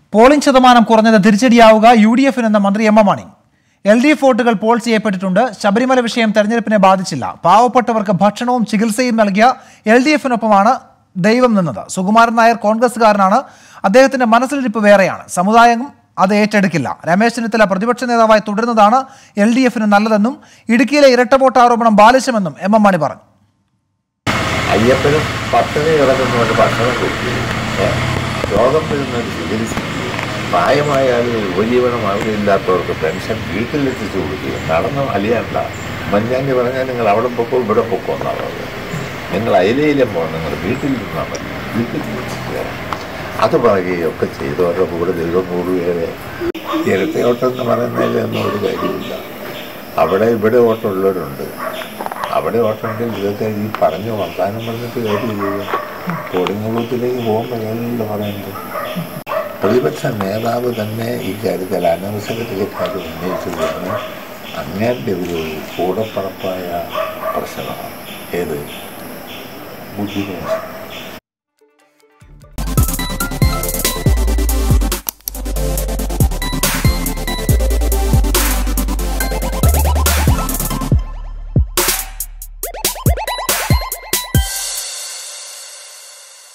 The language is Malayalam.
പോളിംഗ് ശതമാനം കുറഞ്ഞത് തിരിച്ചടിയാവുക യു ഡി എഫിനെന്ന മന്ത്രി M M Mani L D F വോട്ടുകൾ പോൾ ചെയ്യപ്പെട്ടിട്ടുണ്ട് ശബരിമല വിഷയം തെരഞ്ഞെടുപ്പിനെ ബാധിച്ചില്ല പാവപ്പെട്ടവർക്ക് ഭക്ഷണവും ചികിത്സയും നൽകിയ എൽ ഡി എഫിനൊപ്പമാണ് ദൈവം നിന്നത് സുകുമാരൻ നായർ കോൺഗ്രസ്സുകാരനാണ് അദ്ദേഹത്തിന്റെ മനസ്സിലിരിപ്പ് വേറെയാണ് സമുദായം അത് ഏറ്റെടുക്കില്ല രമേശ് ചെന്നിത്തല പ്രതിപക്ഷ നേതാവായി തുടരുന്നതാണ് എൽ ഡി എഫിന് നല്ലതെന്നും ഇടുക്കിയിലെ ഇരട്ട വോട്ട് ആരോപണം ബാലിശമെന്നും എം എം മണി പറഞ്ഞു അയ്യപ്പനും പട്ടിണി കിടക്കുന്നവർക്ക് ഭക്ഷണം കൊടുക്കുകയും ഏ, രോഗം വരുന്നവർ ചികിത്സിക്കുകയും പ്രായമായ ആളുകൾ ഉപജീവനം ആവശ്യമില്ലാത്തവർക്ക് പെൻഷൻ വീട്ടിലെത്തിച്ചു കൊടുക്കുകയും നടന്ന് അലിയണ്ട മഞ്ഞാണ്ടി പറഞ്ഞാൽ നിങ്ങൾ അവിടെ പൊക്കോ ഇവിടെ പൊക്കോ എന്നാണ് പറഞ്ഞത് നിങ്ങൾ അയിലയിലും പോകണം നിങ്ങൾ വീട്ടിൽ നിന്നാൽ മതി വീട്ടിൽ ചികിത്സിക്കുക അത് പറയുകയൊക്കെ ചെയ്തവരുടെ കൂടെ ദൈവം കൂടുകയെ ഇരട്ടയോട്ടം എന്ന് പറയുന്നതിലൊന്നും ഒരു കാര്യമില്ല അവിടെ ഇവിടെ ഓട്ടമുള്ളവരുണ്ട് അവിടെ ഓട്ടമുണ്ടെങ്കിൽ ഇതൊക്കെ ഈ പറഞ്ഞു വർത്താനം പറഞ്ഞിട്ട് കാര്യമില്ല പോളിംഗ് ബൂത്തിലേക്ക് പോകുമ്പോൾ ഏതല്ലോ പറയുന്നത് പ്രതിപക്ഷ നേതാവ് തന്നെ ഈ കാര്യത്തിൽ അനവസരത്തിലെ കാര്യം ഉന്നയിച്ചു കഴിഞ്ഞ് അങ്ങേരുടെ ഒരു കൂടപ്പറപ്പായ പ്രശ്നമാണ് ഏത് ബുദ്ധിമോശം